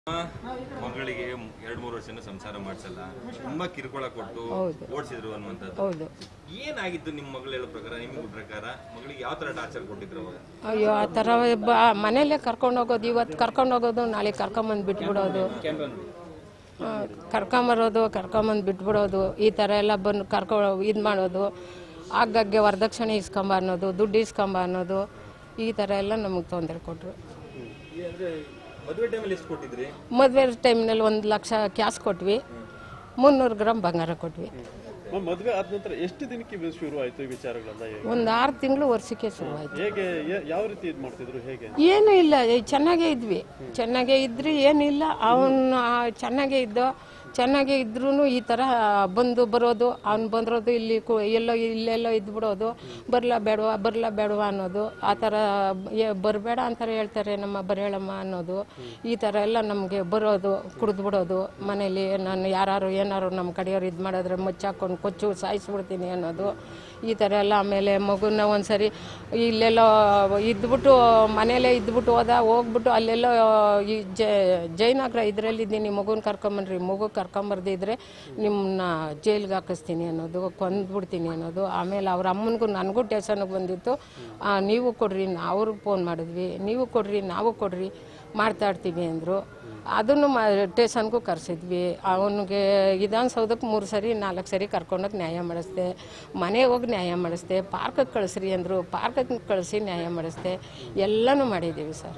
ಮಗಳಿಗೆ ಎರಡ್ ಮೂರು ವರ್ಷನ ಸಂಸಾರ ಮಾಡ್ಸಲ್ಲ ತುಂಬಾ ಕಿರುಕುಳ ಕೊಟ್ಟು ಓಡಿಸಿದ್ರು ಅನ್ನುವಂಥದ್ದು ಹೌದು ಏನಾಗಿತ್ತು ನಿಮ್ಮ ಮಗಳು ಹೇಳೋ ಪ್ರಕಾರ ನಿಮ್ಮ ಪ್ರಕಾರ ಮಗಳಿಗೆ ಯಾವ ತರ ಟಾರ್ಚರ್ ಕೊಟ್ಟಿದ್ರು ಅವಾಗ ಅಯ್ಯೋ ಆ ಥರ ಬ ಮನೇಲೇ ಕರ್ಕೊಂಡು ಹೋಗೋದು ಇವತ್ತು ಕರ್ಕೊಂಡು ಹೋಗೋದು ನಾಳೆ ಕರ್ಕೊಂಬಂದು ಬಿಟ್ಬಿಡೋದು ಆ, ಕರ್ಕೊಂಬರೋದು ಕರ್ಕೊಂಬಂದು ಬಿಟ್ಬಿಡೋದು ಈ ಥರ ಎಲ್ಲ ಬಂದು ಕರ್ಕೊ ಇದು ಮಾಡೋದು ಆಗಾಗ್ಗೆ ವರದಕ್ಷಿಣೆ ಇಸ್ಕೊಂಬ ಅನ್ನೋದು ದುಡ್ಡು ಇಸ್ಕೊಂಬ ಅನ್ನೋದು ಈ ಥರ ಎಲ್ಲ ನಮಗೆ ತೊಂದರೆ ಕೊಟ್ಟರು ಅಂದ್ರೆ ಮದುವೆ ಟೈಮಲ್ಲಿ ಎಷ್ಟು ಕೊಟ್ಟಿದ್ರಿ ಮದುವೆ ಟೈಮ್ನಲ್ಲಿ ಒಂದು ಲಕ್ಷ ಕ್ಯಾಶ್ ಕೊಟ್ವಿ ಮುನ್ನೂರು ಗ್ರಾಮ್ ಬಂಗಾರ ಕೊಟ್ವಿ ಮ್ಯಾಮ್, ಮದ್ವೆ ಆದ ನಂತರ ಎಷ್ಟು ದಿನಕ್ಕೆ ಇವು ಶುರು ಆಯ್ತು ಈ ವಿಚಾರಗಳೆಲ್ಲ ಹೇಗೆ? ಒಂದು ಆರು ತಿಂಗಳು ವರ್ಷಕ್ಕೆ ಶುರುವಾಯಿತು ಹೇಗೆ ಯ- ಯಾವ ರೀತಿ ಇದು ಮಾಡ್ತಿದ್ರು ಹೇಗೆ ಏನೂ ಇಲ್ಲ ಏ, ಚೆನ್ನಾಗೇ ಇದ್ವಿ ಚೆನ್ನಾಗೇ ಇದ್ರಿ ಏನಿಲ್ಲ ಅವನು ಚೆನ್ನಾಗೇ ಇದ್ದೋ ಚೆನ್ನಾಗೇ ಇದ್ರೂ ಈ ಥರ ಬಂದು ಬರೋದು ಅವ್ನು ಬಂದಿರೋದು ಇಲ್ಲಿ ಕು ಎಲ್ಲೋ ಇಲ್ಲೆಲ್ಲೋ ಇದ್ಬಿಡೋದು ಬರಲ ಬೇಡವಾ ಬರಲ ಬೇಡವಾ ಅನ್ನೋದು ಆ ಥರ ಬರಬೇಡ ಅಂತಾರೆ ಹೇಳ್ತಾರೆ ನಮ್ಮ ಬರೇಳಮ್ಮ ಅನ್ನೋದು ಈ ಥರ ಎಲ್ಲ ನಮಗೆ ಬರೋದು ಕುಡಿದು ಬಿಡೋದು ಮನೇಲಿ ನಾನು ಯಾರು ಏನಾರು ನಮ್ಮ ಕಡೆಯವ್ರು ಇದು ಮಾಡಿದ್ರೆ ಮುಚ್ಚಾಕೊಂಡು ಕೊಚ್ಚು ಸಾಯಿಸ್ಬಿಡ್ತೀನಿ ಅನ್ನೋದು ಈ ಥರ ಎಲ್ಲ ಆಮೇಲೆ ಮಗುನ ಒಂದ್ಸರಿ ಇಲ್ಲೆಲ್ಲೋ ಇದ್ಬಿಟ್ಟು ಮನೇಲೇ ಇದ್ಬಿಟ್ಟು ಹೋದ ಹೋಗ್ಬಿಟ್ಟು ಅಲ್ಲೆಲ್ಲೋ ಈ ಜಯನಗರ ಇದರಲ್ಲಿದ್ದೀನಿ ಮಗುನ ಕರ್ಕೊಂಬನ್ರಿ ಮಗು ಕರ್ಕೊಂಬರ್ದಿದ್ರೆ ನಿಮ್ಮನ್ನ ಜೈಲ್ಗೆ ಹಾಕಿಸ್ತೀನಿ ಅನ್ನೋದು ಕೊಂದ್ಬಿಡ್ತೀನಿ ಅನ್ನೋದು ಆಮೇಲೆ ಅವ್ರ ಅಮ್ಮನಿಗೂ ನನಗೂ ಟೇಷನ್ಗೆ ಬಂದಿತ್ತು ಆ, ನೀವು ಕೊಡ್ರಿ ಅವ್ರಿಗೆ ಫೋನ್ ಮಾಡಿದ್ವಿ ನೀವು ಕೊಡ್ರಿ ನಾವು ಕೊಡ್ರಿ ಮಾತಾಡ್ತೀವಿ ಅಂದರು ಅದನ್ನು ಮಾ ಟೇಷನ್ಗೂ ಕರೆಸಿದ್ವಿ ಅವನಿಗೆ ವಿಧಾನಸೌಧಕ್ಕೆ ಮೂರು ಸರಿ ನಾಲ್ಕು ಸರಿ ಕರ್ಕೊಂಡೋಗಿ ನ್ಯಾಯ ಮಾಡಿಸ್ದೆ ಮನೆಗೆ ಹೋಗಿ ನ್ಯಾಯ ಮಾಡಿಸ್ದೆ ಪಾರ್ಕಿಗೆ ಕಳಿಸ್ರಿ ಅಂದರು ಪಾರ್ಕಿಗೆ ಕಳಿಸಿ ನ್ಯಾಯ ಮಾಡಿಸ್ದೆ ಎಲ್ಲನೂ ಮಾಡಿದ್ದೀವಿ ಸರ್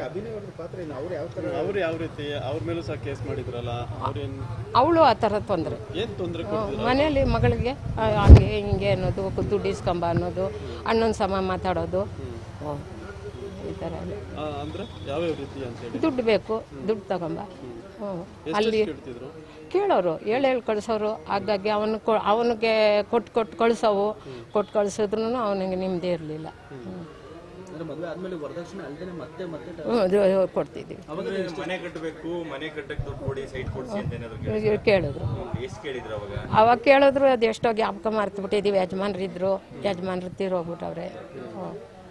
ಅವ್ರು ಯಾವ ರೀತಿ ಅವ್ರ ಮೇಲೂ ಸಹ ಕೇಸ್ ಮಾಡಿದ್ರಲ್ಲ ಅವ್ರೇನ್ ಅವಳು ಆ ಥರ ತೊಂದರೆ ಏನ್ ತೊಂದರೆ ಮನೆಯಲ್ಲಿ ಮಗಳಿಗೆ ಆ, ಹಂಗೆ ಹಿಂಗೆ ಅನ್ನೋದು ದುಡ್ಡು ಇಸ್ಕೊಂಬ ಅನ್ನೋದು ಅಣ್ಣನ ಸಮ ಮಾತಾಡೋದು ಹ್ಮ್. ಈ ಥರ ಎಲ್ಲ ಅಂದ್ರೆ ಯಾವ್ಯಾವ ರೀತಿ ಅಂತ ಹೇಳಿ ದುಡ್ಡು ಬೇಕು ದುಡ್ಡು ತಗೊಂಬ ಹ್ಞೂ ಅಲ್ಲಿ ಕೇಳ್ತಿದ್ರು ಕೇಳೋರು ಹೇಳಿ ಹೇಳಿ ಕಳ್ಸೋರು ಹಾಗಾಗಿ ಅವನು ಅವನಿಗೆ ಕೊಟ್ಟು ಕೊಟ್ಟು ಕಳ್ಸೋವು ಕೊಟ್ಟು ಕಳ್ಸಿದ್ರು ಅವನಿಗೆ ನಿಮ್ಮದೇ ಇರಲಿಲ್ಲ ಮದುವೆ ಆದ್ಮೇಲೆ ವರದಕ್ಷಿಣೆ ಅಲ್ದೇನೆ ಮತ್ತೆ ಮತ್ತೆ ಹ್ಞೂ ಕೊಡ್ತಿದ್ದೀವಿ ಅಂದ್ರೆ ಮನೆ ಕಟ್ಟಬೇಕು ಮನೆ ಕಟ್ಟಕ್ ದುಡ್ಡು ಕೊಡಿ ಸೈಟ್ ಕೊಡ್ಸಿ ಅಂತ ಏನಾದ್ರು ಕೇಳಿದ್ರು? ಇವ್ರು ಕೇಳಿದ್ರು ಎಷ್ಟು ಕೇಳಿದ್ರು ಅವಾಗ ಅವಾಗ ಕೇಳಿದ್ರು ಅದು ಎಷ್ಟೋ ಜ್ಞಾಪಕ ಮರ್ತು ಬಿಟ್ಟಿದ್ದೀವಿ ಯಜಮಾನ್ರಿದ್ರು ಯಜಮಾನ್ರು ತೀರೋಗ್ಬಿಟ್ಟವ್ರೆ ಹ್ಞೂ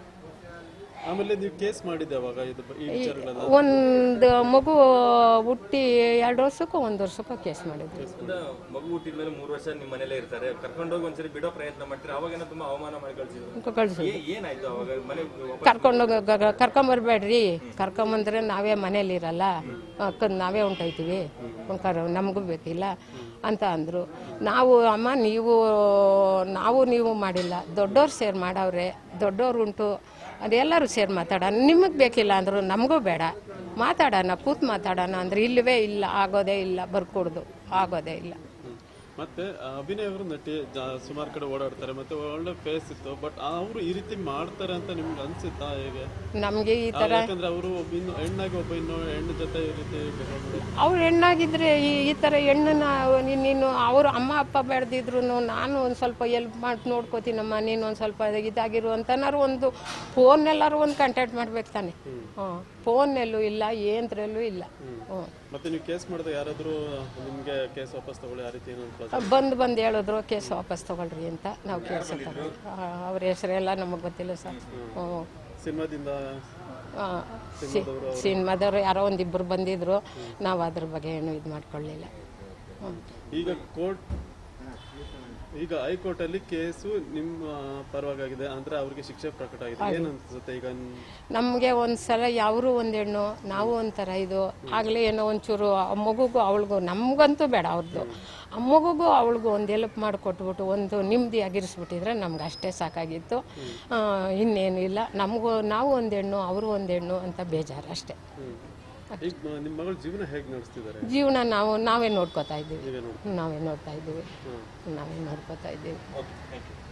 ಆಮೇಲೆ ನೀವು ಕೇಸ್ ಮಾಡಿದ್ದೆ ಅವಾಗ ಇದು ಬ- ಈ ವಿಚಾರಗಳೆಲ್ಲ ಒಂದು ಮಗು ಹುಟ್ಟಿ ಎರಡು ವರ್ಷಕ್ಕೂ ಒಂದು ವರ್ಷಕ್ಕೂ ಕೇಸ್ ಮಾಡಿದ್ವಿ ಅಂದ್ರೆ ಮಗು ಹುಟ್ಟಿದ್ಮೇಲೆ ಮೂರು ವರ್ಷ ನಿಮ್ಮ ಮನೇಲೇ ಇರ್ತಾರೆ ಕರ್ಕೊಂಡೋಗಿ ಒಂದ್ಸರಿ ಬಿಡೋ ಪ್ರಯತ್ನ ಮಾಡ್ತೀರಾ ಅವಾಗೇನೋ ತುಂಬಾ ಅವಮಾನ ಮಾಡಿ ಕಳ್ಸಿದ್ರು ಕಳಿಸಿ ಏ- ಏನಾಯ್ತು ಅವಾಗ ಮನೆ ವಾಪಸ್ ಕರ್ಕೊಂಡೋಗ ಕರ್ಕೊಂಬರ್ಬೇಡ್ರಿ ಕರ್ಕೊಂಬಂದ್ರೆ ನಾವೇ ಮನೇಲಿ ಇರಲ್ಲ ಅಕ್ಕನ್ ನಾವೇ ಹೊಂಟೋಯ್ತೀವಿ ಕರ್ ನಮಗೂ ಬೇಕಿಲ್ಲ ಅಂತ ಅಂದರು ನಾವು ಅಮ್ಮ ನೀವು ನಾವು ನೀವು ಮಾಡಿಲ್ಲ ದೊಡ್ಡವ್ರು ಸೇರಿ ಮಾಡವ್ರೆ ದೊಡ್ಡವ್ರು ಉಂಟು ಅದೆಲ್ಲರೂ ಸೇರಿ ಮಾತಾಡೋಣ ನಿಮಗೆ ಬೇಕಿಲ್ಲ ಅಂದರು ನಮಗೂ ಬೇಡ ಮಾತಾಡೋಣ ಕೂತ್ ಮಾತಾಡೋಣ ಅಂದ್ರೆ ಇಲ್ಲವೇ ಇಲ್ಲ ಆಗೋದೇ ಇಲ್ಲ ಬರ್ಕೊಡ್ದು ಆಗೋದೇ ಇಲ್ಲ ಮತ್ತೆ ಆ, ಅಭಿನಯ್ ಅವರು ನಟಿ ಜಾ- ಸುಮಾರು ಕಡೆ ಓಡಾಡ್ತಾರೆ ಮತ್ತೆ ಒಳ್ಳೆ ಫೇಸ್ ಇತ್ತು ಬಟ್ ಅವರು ಈ ರೀತಿ ಮಾಡ್ತಾರೆ ಅಂತ ನಿಮ್ಗೆ ಅನ್ಸುತ್ತಾ ಹೇಗೆ ನಮಗೆ ಈ ಆ, ಥರ ಯಾಕಂದ್ರೆ ಅವರು ಒಬ್ಬ ಇನ್ನು ಹೆಣ್ಣಾಗಿ ಒಬ್ಬ ಇನ್ನು ಹೆಣ್ಣು ಜೊತೆ ಈ ರೀತಿ behave ಮಾಡಿ- ಅವ್ರು ಹೆಣ್ಣಾಗಿದ್ರೆ ಈ ಈ ಥರ ಹೆಣ್ಣನ್ನ ನೀ- ನೀನು ಅವರು ಅಮ್ಮ ಅಪ್ಪ ಬೆಳೆದಿದ್ರು ನಾನು ಒಂದು ಸ್ವಲ್ಪ ಎಲ್ಪ್ ಮಾಡಿ ನೋಡ್ಕೋತೀನಮ್ಮ ನೀನು ಒಂದು ಸ್ವಲ್ಪ ಇದಾಗಿರು ಅಂತನಾರು ಒಂದು ಫೋನ್ನಲ್ಲಾರು ಒಂದು ಕಾಂಟ್ಯಾಕ್ಟ್ ಮಾಡ್ಬೇಕು ತಾನೆ ಹ್ಞೂ ಫೋನ್ನಲ್ಲೂ ಇಲ್ಲ ಏನ್ದ್ರಲ್ಲೂ ಇಲ್ಲ ಹ್ಞೂ ಮತ್ತೆ ನೀವು ಕೇಸ್ ಮಾಡಿದಾಗ ಯಾರಾದ್ರೂ ನಿಮ್ಗೆ ಕೇಸ್ ವಾಪಸ್ ತಗೊಳ್ಳಿ ಆ ರೀತಿ ಏನೋ ಅಂತ ಬಂದು ಬಂದು ಹೇಳಿದ್ರು ಕೇಸ್ ವಾಪಸ್ ತಗೊಳ್ರಿ ಅಂತ ನಾವು ಕೇಸ್ ತಗೊಂಡ್ವಿ ಅವ್ರ ಹೆಸರೆಲ್ಲ ನಮಗೆ ಗೊತ್ತಿಲ್ಲ ಸರ್ ಹ್ಞೂ ಸಿನಿಮಾದಿಂದ ಆ, ಸಿ- ಸಿನಿಮಾದವ್ರು ಯಾರೋ ಒಂದಿಬ್ಬರು ಬಂದಿದ್ರು ನಾವು ಅದ್ರ ಬಗ್ಗೆ ಏನು ಇದು ಮಾಡ್ಕೊಳ್ಳಿಲ್ಲ ಹ್ಞೂ ಈಗ ಕೋರ್ಟ್ ಈಗ ಹೈಕೋರ್ಟ್ ಅಲ್ಲಿ ಕೇಸು ನಿಮ್ಮ ಪರವಾಗಿದೆ ಅಂದ್ರೆ ಅವ್ರಿಗೆ ಶಿಕ್ಷೆ ಪ್ರಕಟ ಆಗಿದೆ ಏನ್ ಅನ್ಸುತ್ತೆ ಈಗ ನ್- ನಮಗೆ ಒಂದ್ಸಲ ಯಾವರು ಒಂದು ಹೆಣ್ಣು ನಾವು ಒಂಥರ ಇದು ಆಗಲೇ ಏನೋ ಒಂಚೂರು ಆ ಮಗುಗೂ ಅವಳಿಗೂ ನಮಗಂತೂ ಬೇಡ ಅವ್ರದ್ದು ಆ ಮಗುಗೂ ಅವಳಿಗೂ ಒಂದು ಎಲ್ಪ್ ಮಾಡಿಕೊಟ್ಬಿಟ್ಟು ಒಂದು ನೆಮ್ಮದಿ ಆಗಿರಿಸ್ಬಿಟ್ಟಿದ್ರೆ ನಮ್ಗೆ ಅಷ್ಟೇ ಸಾಕಾಗಿತ್ತು ಆ, ಇನ್ನೇನು ಇಲ್ಲ ನಮಗೂ ನಾವು ಒಂದು ಹೆಣ್ಣು ಅವರು ಒಂದು ಹೆಣ್ಣು ಅಂತ ಬೇಜಾರು ಅಷ್ಟೇ ಈಗ ಮ- ನಿಮ್ಮ ಮಗಳು ಜೀವನ ಹೇಗೆ ನಡೆಸ್ತಿದ್ದಾರೆ ಜೀವನ ನಾವು ನಾವೇ ನೋಡ್ಕೋತಾ ಇದ್ದೀವಿ ನೀವೇ ನೋಡಿ ನಾವೇ ನೋಡ್ತಾ ಇದ್ದೀವಿ ನಾವೇ ನೋಡ್ಕೋತಾ ಇದ್ದೀವಿ ಓಕೆ ಥ್ಯಾಂಕ್ ಯು